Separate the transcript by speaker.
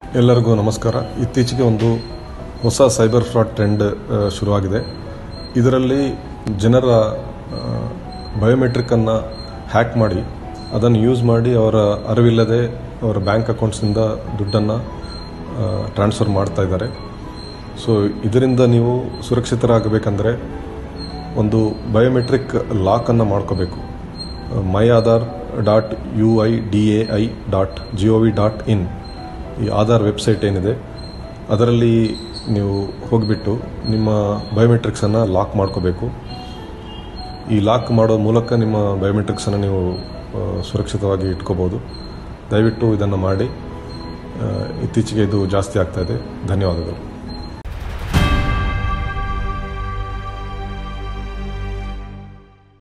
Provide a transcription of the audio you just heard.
Speaker 1: ಎಲ್ಲರಿಗೂ ನಮಸ್ಕಾರ ಇತ್ತೀಚೆಗೆ ಒಂದು ಹೊಸ ಸೈಬರ್ ಫ್ರಾಡ್ ಟ್ರೆಂಡ್ ಆ, ಶುರುವಾಗಿದೆ ಇದರಲ್ಲಿ ಜನರ ಬಯೋಮೆಟ್ರಿಕ್ಕನ್ನು ಹ್ಯಾಕ್ ಮಾಡಿ ಅದನ್ನು ಯೂಸ್ ಮಾಡಿ ಅವರ ಅರಿವಿಲ್ಲದೆ ಅವರ ಬ್ಯಾಂಕ್ ಅಕೌಂಟ್ಸಿಂದ ದುಡ್ಡನ್ನು ಟ್ರಾನ್ಸ್ಫರ್ ಮಾಡ್ತಾ ಇದ್ದಾರೆ ಸೊ ಇದರಿಂದ ನೀವು ಸುರಕ್ಷಿತರಾಗಬೇಕಂದ್ರೆ ಒಂದು ಬಯೋಮೆಟ್ರಿಕ್ ಲಾಕನ್ನು ಮಾಡ್ಕೋಬೇಕು my Aadhaar dot U I D A I dot G O V dot in ಈ ಆಧಾರ್ ವೆಬ್ಸೈಟ್ ಏನಿದೆ ಅದರಲ್ಲಿ ನೀವು ಹೋಗಿಬಿಟ್ಟು ನಿಮ್ಮ ಬಯೋಮೆಟ್ರಿಕ್ಸನ್ನು ಲಾಕ್ ಮಾಡ್ಕೋಬೇಕು ಈ ಲಾಕ್ ಮಾಡೋ ಮೂಲಕ ನಿಮ್ಮ ಬಯೋಮೆಟ್ರಿಕ್ಸನ್ನು ನೀವು ಆ, ಸುರಕ್ಷಿತವಾಗಿ ಇಟ್ಕೋಬೋದು ದಯವಿಟ್ಟು ಇದನ್ನು ಮಾಡಿ ಆ, ಇತ್ತೀಚೆಗೆ ಇದು ಜಾಸ್ತಿ ಆಗ್ತಾ ಇದೆ ಧನ್ಯವಾದಗಳು